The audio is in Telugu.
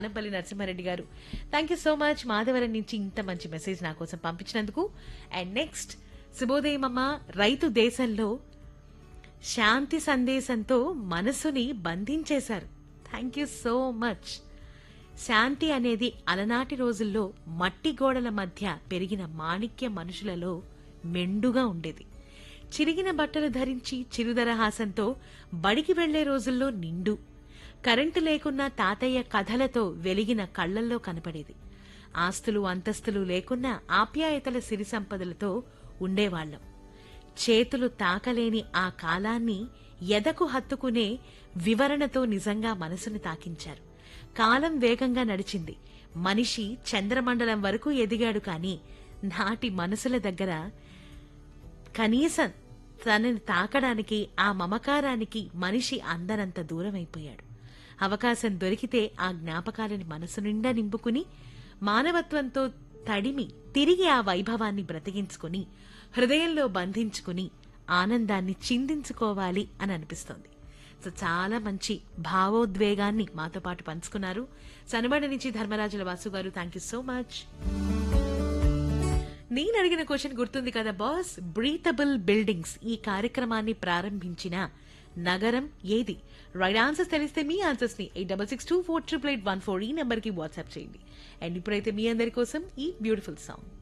అనంపల్లి నరసింహారెడ్డి గారు thank you so much Madhavaram నుంచి ఇంత మంచి మెసేజ్ నా కోసం పంపించినందుకు అండ్ నెక్స్ట్ శుభోదయమమ్మ రైతు దేశంలో శాంతి సందేశంతో మనసుని బంధించేశారు థ్యాంక్ యూ సో మచ్ శాంతి అనేది అలనాటి రోజుల్లో మట్టి గోడల మధ్య పెరిగిన మాణిక్య మనుషులలో మెండుగా ఉండేది చిరిగిన బట్టలు ధరించి చిరుదరహాసంతో బడికి వెళ్లే రోజుల్లో నిండు కరెంటు లేకున్నా తాతయ్య కథలతో వెలిగిన కళ్లల్లో కనపడేది ఆస్తులు అంతస్తులు లేకున్నా ఆప్యాయతల సిరి సంపదలతో ఉండేవాళ్లం చేతులు తాకలేని ఆ కాలాన్ని ఎదకు హత్తుకునే వివరణతో నిజంగా మనసును తాకించారు కాలం వేగంగా నడిచింది మనిషి చంద్రమండలం వరకు ఎదిగాడు కాని నాటి మనసుల దగ్గర కనీసం తనని తాకడానికి ఆ మమకారానికి మనిషి అందనంత దూరమైపోయాడు అవకాశం దొరికితే ఆ జ్ఞాపకాలని మనసు నిండా నింపుకుని మానవత్వంతో తడిమి తిరిగి ఆ వైభవాన్ని బ్రతికించుకుని హృదయంలో బంధించుకుని ఆనందాన్ని చిందించుకోవాలి అని అనిపిస్తోంది సో చాలా మంచి భావోద్వేగాన్ని మాతో పాటు పంచుకున్నారు సనబడి నుంచి ధర్మరాజుల వాసు గారు థ్యాంక్ యూ సో మచ్ నేను అడిగిన క్వశ్చన్ గుర్తుంది కదా బాస్ బ్రీతబుల్ బిల్డింగ్స్ ఈ కార్యక్రమాన్ని ప్రారంభించిన నగరం ఏది రైట్ ఆన్సర్స్ తెలిస్తే మీ ఆన్సర్స్ ని eight double six two four triple eight one four ఈ నెంబర్ కి వాట్సాప్ చేయండి అండ్ ఇప్పుడైతే మీ అందరి కోసం ఈ బ్యూటిఫుల్ సాంగ్